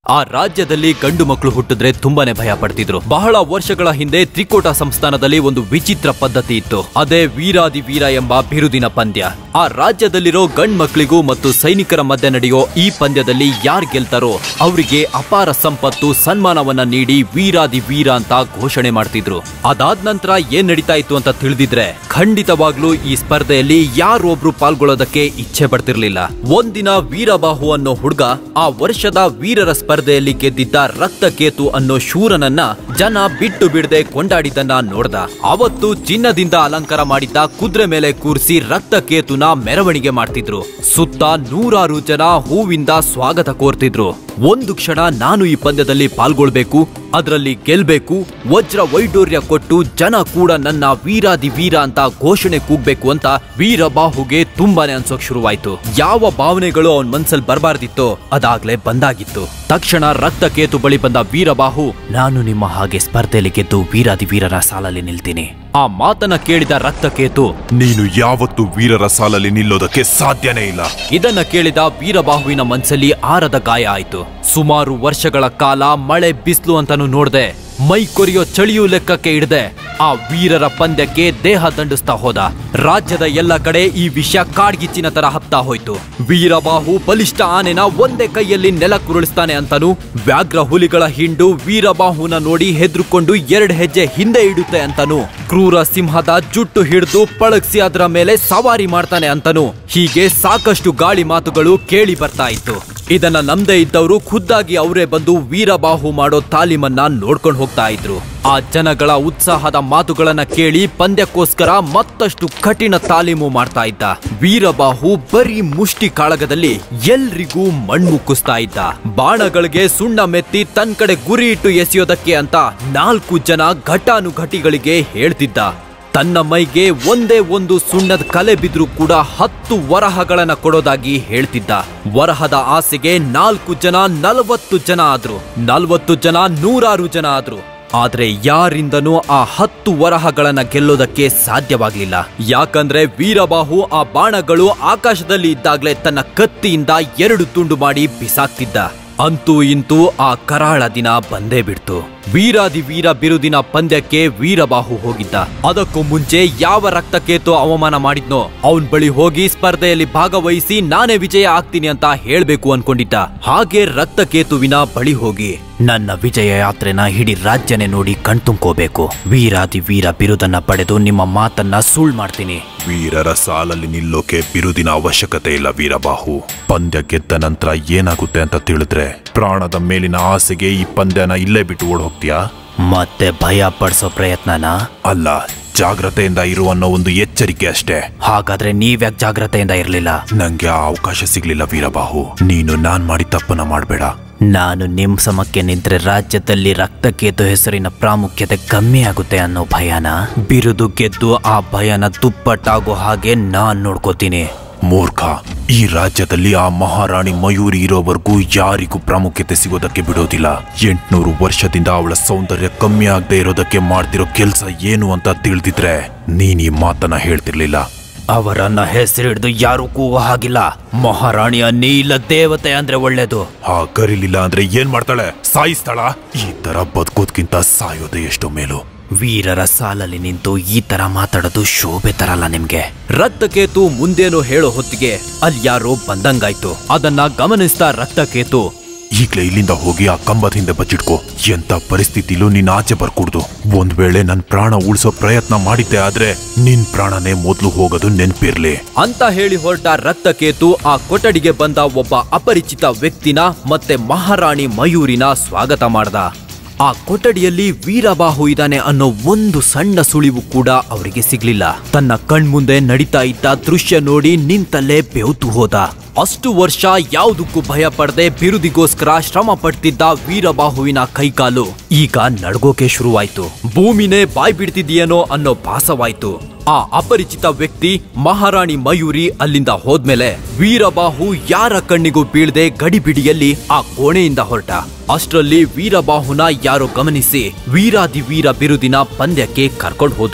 ಆ ರಾಜ್ಯದಲ್ಲಿ ಗಂಡು ಮಕ್ಕಳು ಹುಟ್ಟಿದ್ರೆ ತುಂಬಾನೇ ಭಯ ಪಡ್ತಿದ್ರು ಬಹಳ ವರ್ಷಗಳ ಹಿಂದೆ ತ್ರಿಕೋಟ ಸಂಸ್ಥಾನದಲ್ಲಿ ಒಂದು ವಿಚಿತ್ರ ಪದ್ಧತಿ ಇತ್ತು ಅದೇ ವೀರಾದಿ ವೀರ ಎಂಬ ಬಿರುದಿನ ಪಂದ್ಯ ಆ ರಾಜ್ಯದಲ್ಲಿರೋ ಗಂಡ್ ಮಕ್ಕಳಿಗೂ ಮತ್ತು ಸೈನಿಕರ ಮಧ್ಯೆ ನಡೆಯೋ ಈ ಪಂದ್ಯದಲ್ಲಿ ಯಾರ್ ಗೆಲ್ತಾರೋ ಅವರಿಗೆ ಅಪಾರ ಸಂಪತ್ತು ಸನ್ಮಾನವನ್ನ ನೀಡಿ ವೀರಾದಿ ವೀರ ಅಂತ ಘೋಷಣೆ ಮಾಡ್ತಿದ್ರು ಅದಾದ ನಂತರ ಏನ್ ನಡೀತಾ ಇತ್ತು ಅಂತ ತಿಳಿದಿದ್ರೆ ಖಂಡಿತವಾಗ್ಲೂ ಈ ಸ್ಪರ್ಧೆಯಲ್ಲಿ ಯಾರೊಬ್ರು ಪಾಲ್ಗೊಳ್ಳೋದಕ್ಕೆ ಇಚ್ಛೆ ಪಡ್ತಿರ್ಲಿಲ್ಲ ಒಂದಿನ ವೀರಬಾಹು ಅನ್ನೋ ಹುಡುಗ ಆ ವರ್ಷದ ವೀರರ ಸ್ಪರ್ಧೆಯಲ್ಲಿ ಗೆದ್ದಿದ್ದ ರಕ್ತಕೇತು ಅನ್ನೋ ಶೂರನನ್ನ ಜನ ಬಿಟ್ಟು ಬಿಡದೆ ಕೊಂಡಾಡಿದ್ದನ್ನ ನೋಡ್ದ ಅವತ್ತು ಚಿನ್ನದಿಂದ ಅಲಂಕಾರ ಮಾಡಿದ್ದ ಕುದುರೆ ಮೇಲೆ ಕೂರಿಸಿ ರಕ್ತಕೇತುನ ಮೆರವಣಿಗೆ ಮಾಡ್ತಿದ್ರು ಸುತ್ತ ನೂರಾರು ಜನ ಹೂವಿಂದ ಸ್ವಾಗತ ಕೋರ್ತಿದ್ರು ಒಂದು ಕ್ಷಣ ನಾನು ಈ ಪಂದ್ಯದಲ್ಲಿ ಪಾಲ್ಗೊಳ್ಬೇಕು ಅದರಲ್ಲಿ ಗೆಲ್ಬೇಕು ವಜ್ರ ವೈಡೂರ್ಯ ಕೊಟ್ಟು ಜನ ಕೂಡ ನನ್ನ ವೀರಾದಿ ವೀರ ಅಂತ ಘೋಷಣೆ ಕೂಗ್ಬೇಕು ಅಂತ ವೀರಬಾಹುಗೆ ತುಂಬಾನೇ ಅನ್ಸೋಕ್ ಶುರುವಾಯ್ತು ಯಾವ ಭಾವನೆಗಳು ಅವನ್ ಮನ್ಸಲ್ಲಿ ಬರಬಾರ್ದಿತ್ತೋ ಅದಾಗ್ಲೇ ಬಂದಾಗಿತ್ತು ತಕ್ಷಣ ರಕ್ತಕೇತು ಬಳಿ ಬಂದ ವೀರಬಾಹು ನಾನು ನಿಮ್ಮ ಹಾಗೆ ಸ್ಪರ್ಧೆಯಲ್ಲಿ ಗೆದ್ದು ವೀರಾದಿ ವೀರರ ಸಾಲಲ್ಲಿ ನಿಲ್ತೀನಿ ಆ ಮಾತನ್ನ ಕೇಳಿದ ರಕ್ತಕೇತು ನೀನು ಯಾವತ್ತೂ ವೀರರ ಸಾಲಲ್ಲಿ ನಿಲ್ಲೋದಕ್ಕೆ ಸಾಧ್ಯನೇ ಇಲ್ಲ ಇದನ್ನ ಕೇಳಿದ ವೀರಬಾಹುವಿನ ಮನ್ಸಲ್ಲಿ ಆರದ ಗಾಯ ಆಯ್ತು ಸುಮಾರು ವರ್ಷಗಳ ಕಾಲ ಮಳೆ ಬಿಸಿಲು ಅಂತಾನು ನೋಡ್ದೆ ಮೈ ಕೊರಿಯೋ ಚಳಿಯೂ ಲೆಕ್ಕಕ್ಕೆ ಇಡದೆ ಆ ವೀರರ ಪಂದ್ಯಕ್ಕೆ ದೇಹ ದಂಡಿಸ್ತಾ ಹೋದ ರಾಜ್ಯದ ಎಲ್ಲ ಕಡೆ ಈ ವಿಷಯ ಕಾಡ್ಗಿಚ್ಚಿನ ತರ ಹಬ್ತಾ ಹೋಯ್ತು ವೀರಬಾಹು ಬಲಿಷ್ಠ ಆನೆನ ಒಂದೇ ಕೈಯಲ್ಲಿ ನೆಲಕ್ಕುರುಳಿಸ್ತಾನೆ ಅಂತಾನು ವ್ಯಾಘ್ರ ಹುಲಿಗಳ ಹಿಂಡು ವೀರಬಾಹುನ ನೋಡಿ ಹೆದ್ರುಕೊಂಡು ಎರಡ್ ಹೆಜ್ಜೆ ಹಿಂದೆ ಇಡುತ್ತೆ ಅಂತಾನು ಕ್ರೂರ ಸಿಂಹದ ಜುಟ್ಟು ಹಿಡಿದು ಪಳಗ್ಸಿ ಅದರ ಮೇಲೆ ಸವಾರಿ ಮಾಡ್ತಾನೆ ಅಂತಾನು ಹೀಗೆ ಸಾಕಷ್ಟು ಗಾಳಿ ಮಾತುಗಳು ಕೇಳಿ ಬರ್ತಾ ಇತ್ತು ಇದನ್ನ ನಂಬದೇ ಇದ್ದವರು ಖುದ್ದಾಗಿ ಅವರೇ ಬಂದು ವೀರಬಾಹು ಮಾಡೋ ತಾಲೀಮನ್ನ ನೋಡ್ಕೊಂಡು ಹೋಗ್ತಾ ಇದ್ರು ಆ ಜನಗಳ ಉತ್ಸಾಹದ ಮಾತುಗಳನ್ನ ಕೇಳಿ ಪಂದ್ಯಕ್ಕೋಸ್ಕರ ಮತ್ತಷ್ಟು ಕಠಿಣ ತಾಲೀಮು ಮಾಡ್ತಾ ಇದ್ದ ವೀರಬಾಹು ಬರೀ ಮುಷ್ಟಿ ಕಾಳಗದಲ್ಲಿ ಎಲ್ರಿಗೂ ಮಣ್ಮುಕ್ಕಿಸ್ತಾ ಇದ್ದ ಬಾಣಗಳಿಗೆ ಸುಣ್ಣ ಮೆತ್ತಿ ತನ್ ಕಡೆ ಗುರಿ ಇಟ್ಟು ಎಸೆಯೋದಕ್ಕೆ ಅಂತ ನಾಲ್ಕು ಜನ ಘಟಾನುಘಟಿಗಳಿಗೆ ಹೇಳ್ತಿದ್ದ ತನ್ನ ಮೈಗೆ ಒಂದೇ ಒಂದು ಸುಣ್ಣದ ಕಲೆ ಬಿದ್ರೂ ಕೂಡ ಹತ್ತು ವರಹಗಳನ್ನ ಕೊಡೋದಾಗಿ ಹೇಳ್ತಿದ್ದ ವರಹದ ಆಸೆಗೆ ನಾಲ್ಕು ಜನ ನಲವತ್ತು ಜನ ಆದ್ರು ನಲವತ್ತು ಜನ ನೂರಾರು ಜನ ಆದ್ರು ಆದ್ರೆ ಯಾರಿಂದನೂ ಆ ಹತ್ತು ವರಹಗಳನ್ನ ಗೆಲ್ಲೋದಕ್ಕೆ ಸಾಧ್ಯವಾಗ್ಲಿಲ್ಲ ಯಾಕಂದ್ರೆ ವೀರಬಾಹು ಆ ಬಾಣಗಳು ಆಕಾಶದಲ್ಲಿ ಇದ್ದಾಗ್ಲೇ ತನ್ನ ಕತ್ತಿಯಿಂದ ಎರಡು ತುಂಡು ಮಾಡಿ ಬಿಸಾಕ್ತಿದ್ದ ಅಂತೂ ಇಂತೂ ಆ ಕರಾಳ ದಿನ ಬಂದೇ ಬಿಡ್ತು ವೀರಾದಿ ವೀರ ಬಿರುದಿನ ಪಂದ್ಯಕ್ಕೆ ವೀರಬಾಹು ಹೋಗಿದ್ದ ಅದಕ್ಕೂ ಮುಂಚೆ ಯಾವ ರಕ್ತಕೇತು ಅವಮಾನ ಮಾಡಿದ್ನೋ ಅವನ್ ಬಳಿ ಹೋಗಿ ಸ್ಪರ್ಧೆಯಲ್ಲಿ ಭಾಗವಹಿಸಿ ನಾನೇ ವಿಜಯ ಆಗ್ತೀನಿ ಅಂತ ಹೇಳ್ಬೇಕು ಅನ್ಕೊಂಡಿದ್ದ ಹಾಗೆ ರಕ್ತಕೇತುವಿನ ಬಳಿ ಹೋಗಿ ನನ್ನ ವಿಜಯ ಯಾತ್ರೆನ ಇಡೀ ರಾಜ್ಯನೇ ನೋಡಿ ಕಣ್ತುಂಬ್ಕೋಬೇಕು ವೀರಾದಿ ವೀರ ಬಿರುದನ್ನ ಪಡೆದು ನಿಮ್ಮ ಮಾತನ್ನ ಸುಳ್ ಮಾಡ್ತೀನಿ ವೀರರ ಸಾಲಲ್ಲಿ ನಿಲ್ಲೋಕೆ ಬಿರುದಿನ ಅವಶ್ಯಕತೆ ಇಲ್ಲ ವೀರಬಾಹು ಪಂದ್ಯ ಗೆದ್ದ ನಂತರ ಏನಾಗುತ್ತೆ ಅಂತ ತಿಳಿದ್ರೆ ಪ್ರಾಣದ ಮೇಲಿನ ಆಸೆಗೆ ಈ ಪಂದ್ಯನ ಇಲ್ಲೇ ಬಿಟ್ಟು ಓಡ್ ಹೋಗ್ತೀಯಾ ಮತ್ತೆ ಭಯ ಪಡಿಸೋ ಪ್ರಯತ್ನನ ಅಲ್ಲ ಜಾಗ್ರತೆಯಿಂದ ಇರು ಅನ್ನೋ ಒಂದು ಎಚ್ಚರಿಕೆ ಅಷ್ಟೇ ಹಾಗಾದ್ರೆ ನೀವ್ಯಾಕ್ ಜಾಗ್ರತೆಯಿಂದ ಇರ್ಲಿಲ್ಲ ನಂಗೆ ಆ ಅವಕಾಶ ಸಿಗ್ಲಿಲ್ಲ ವೀರಬಾಹು ನೀನು ನಾನ್ ಮಾಡಿ ತಪ್ಪನ್ನ ಮಾಡ್ಬೇಡ ನಾನು ನಿಮ್ ಸಮಕ್ಕೆ ನಿಂತ್ರೆ ರಾಜ್ಯದಲ್ಲಿ ರಕ್ತಕೇತು ಹೆಸರಿನ ಪ್ರಾಮುಖ್ಯತೆ ಕಮ್ಮಿ ಆಗುತ್ತೆ ಅನ್ನೋ ಭಯನ ಬಿರುದು ಗೆದ್ದು ಆ ಭಯನ ದುಪ್ಪಟ್ಟಾಗೋ ಹಾಗೆ ನಾನ್ ನೋಡ್ಕೋತೀನಿ ಮೂರ್ಖ ಈ ರಾಜ್ಯದಲ್ಲಿ ಆ ಮಹಾರಾಣಿ ಮಯೂರಿ ಇರೋವರೆಗೂ ಯಾರಿಗೂ ಪ್ರಾಮುಖ್ಯತೆ ಸಿಗೋದಕ್ಕೆ ಬಿಡೋದಿಲ್ಲ ಎಂಟ್ನೂರು ವರ್ಷದಿಂದ ಅವಳ ಸೌಂದರ್ಯ ಕಮ್ಮಿ ಆಗದೆ ಇರೋದಕ್ಕೆ ಮಾಡ್ತಿರೋ ಕೆಲ್ಸ ಏನು ಅಂತ ತಿಳಿದಿದ್ರೆ ನೀನ್ ಈ ಮಾತನ್ನ ಹೇಳ್ತಿರ್ಲಿಲ್ಲ ಅವರನ್ನ ಹೆಸರಿಡ್ದು ಯಾರು ಕೂಗೋ ಹಾಗಿಲ್ಲ ಮಹಾರಾಣಿಯ ನೀಲ ದೇವತೆ ಅಂದ್ರೆ ಒಳ್ಳೇದು ಆ ಕರೀಲಿಲ್ಲ ಅಂದ್ರೆ ಏನ್ ಮಾಡ್ತಾಳೆ ಸಾಯಿಸ್ತಾಳ ಈ ತರ ಬದುಕೋದ್ಕಿಂತ ಸಾಯೋದೇ ಎಷ್ಟೋ ಮೇಲು ವೀರರ ಸಾಲಲ್ಲಿ ನಿಂತು ಈ ತರ ಮಾತಾಡೋದು ಶೋಭೆ ತರಲ್ಲ ನಿಮ್ಗೆ ರಕ್ತಕೇತು ಮುಂದೇನು ಹೇಳೋ ಹೊತ್ತಿಗೆ ಅಲ್ಲಿ ಯಾರೋ ಬಂದಂಗಾಯ್ತು ಅದನ್ನ ಗಮನಿಸ್ತಾ ರಕ್ತಕೇತು ಈಗ್ಲೇ ಇಲ್ಲಿಂದ ಹೋಗಿ ಆ ಕಂಬದ ಹಿಂದೆ ಬಚ್ಚಿಟ್ಕೋ ಎಂತ ಪರಿಸ್ಥಿತಿಲೂ ನೀನ್ ಆಚೆ ಬರ್ಕೂಡ್ದು ಒಂದ್ ವೇಳೆ ನನ್ ಪ್ರಾಣ ಉಳಿಸೋ ಪ್ರಯತ್ನ ಮಾಡಿದ್ದೆ ಆದ್ರೆ ನಿನ್ ಪ್ರಾಣನೇ ಮೊದ್ಲು ಹೋಗೋದು ನೆನ್ಪಿರ್ಲಿ ಅಂತ ಹೇಳಿ ಹೊರಟ ರಕ್ತಕೇತು ಆ ಕೊಠಡಿಗೆ ಬಂದ ಒಬ್ಬ ಅಪರಿಚಿತ ವ್ಯಕ್ತಿನ ಮತ್ತೆ ಮಹಾರಾಣಿ ಮಯೂರಿನ ಸ್ವಾಗತ ಮಾಡ್ದ ಆ ಕೊಠಡಿಯಲ್ಲಿ ವೀರಬಾಹು ಇದ್ದಾನೆ ಅನ್ನೋ ಒಂದು ಸಣ್ಣ ಸುಳಿವು ಕೂಡ ಅವರಿಗೆ ಸಿಗ್ಲಿಲ್ಲ ತನ್ನ ಕಣ್ಮುಂದೆ ನಡೀತಾ ಇದ್ದ ದೃಶ್ಯ ನೋಡಿ ನಿಂತಲ್ಲೇ ಬೆವ್ತು ಹೋದ ಅಷ್ಟು ವರ್ಷ ಯಾವುದಕ್ಕೂ ಭಯ ಪಡದೆ ಬಿರುದಿಗೋಸ್ಕರ ಶ್ರಮ ಪಡ್ತಿದ್ದ ವೀರಬಾಹುವಿನ ಕೈಕಾಲು ಈಗ ನಡ್ಗೋಕೆ ಶುರುವಾಯ್ತು ಭೂಮಿನೇ ಬಾಯ್ ಬಿಡ್ತಿದೆಯೇನೋ ಅನ್ನೋ ಭಾಸವಾಯ್ತು ಆ ಅಪರಿಚಿತ ವ್ಯಕ್ತಿ ಮಹಾರಾಣಿ ಮಯೂರಿ ಅಲ್ಲಿಂದ ಹೋದ್ಮೇಲೆ ವೀರಬಾಹು ಯಾರ ಕಣ್ಣಿಗೂ ಬೀಳದೆ ಗಡಿಬಿಡಿಯಲ್ಲಿ ಆ ಕೋಣೆಯಿಂದ ಹೊರಟ ಅಷ್ಟರಲ್ಲಿ ವೀರಬಾಹುನ ಯಾರೋ ಗಮನಿಸಿ ವೀರಾದಿ ವೀರ ಬಿರುದಿನ ಪಂದ್ಯಕ್ಕೆ ಕರ್ಕೊಂಡು ಹೋದ್ರು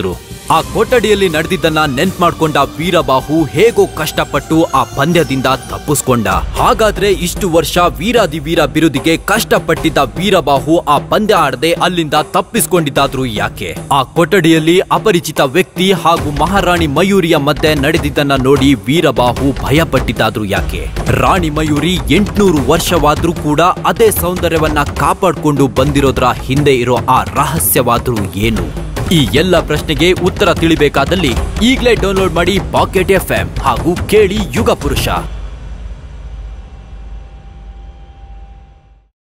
ಆ ಕೊಠಡಿಯಲ್ಲಿ ನಡೆದಿದ್ದನ್ನ ನೆನ್ಪ್ ಮಾಡ್ಕೊಂಡ ವೀರಬಾಹು ಹೇಗೋ ಕಷ್ಟಪಟ್ಟು ಆ ಪಂದ್ಯದಿಂದ ತಪ್ಪಿಸ್ಕೊಂಡ ಹಾಗಾದ್ರೆ ಇಷ್ಟು ವರ್ಷ ವೀರಾದಿ ವೀರ ಬಿರುದಿಗೆ ಕಷ್ಟಪಟ್ಟಿದ್ದ ವೀರಬಾಹು ಆ ಪಂದ್ಯ ಆಡದೆ ಅಲ್ಲಿಂದ ತಪ್ಪಿಸ್ಕೊಂಡಿದ್ದಾದ್ರೂ ಯಾಕೆ ಆ ಕೊಠಡಿಯಲ್ಲಿ ಅಪರಿಚಿತ ವ್ಯಕ್ತಿ ಹಾಗೂ ಮಹಾರಾಣಿ ಮಯೂರಿಯ ಮಧ್ಯೆ ನಡೆದಿದ್ದನ್ನ ನೋಡಿ ವೀರಬಾಹು ಭಯಪಟ್ಟಿದ್ದಾದ್ರೂ ಯಾಕೆ ರಾಣಿ ಮಯೂರಿ ಎಂಟ್ನೂರು ವರ್ಷವಾದ್ರೂ ಕೂಡ ಅದೇ ಸೌಂದರ್ಯವನ್ನ ಕಾಪಾಡ್ಕೊಂಡು ಬಂದಿರೋದ್ರ ಹಿಂದೆ ಇರೋ ಆ ರಹಸ್ಯವಾದ್ರೂ ಏನು ಈ ಎಲ್ಲ ಪ್ರಶ್ನೆಗೆ ಉತ್ತರ ತಿಳಿಬೇಕಾದಲ್ಲಿ ಈಗಲೇ ಡೌನ್ಲೋಡ್ ಮಾಡಿ ಪಾಕೆಟ್ ಎಫ್ ಹಾಗೂ ಕೇಳಿ ಯುಗ ಪುರುಷ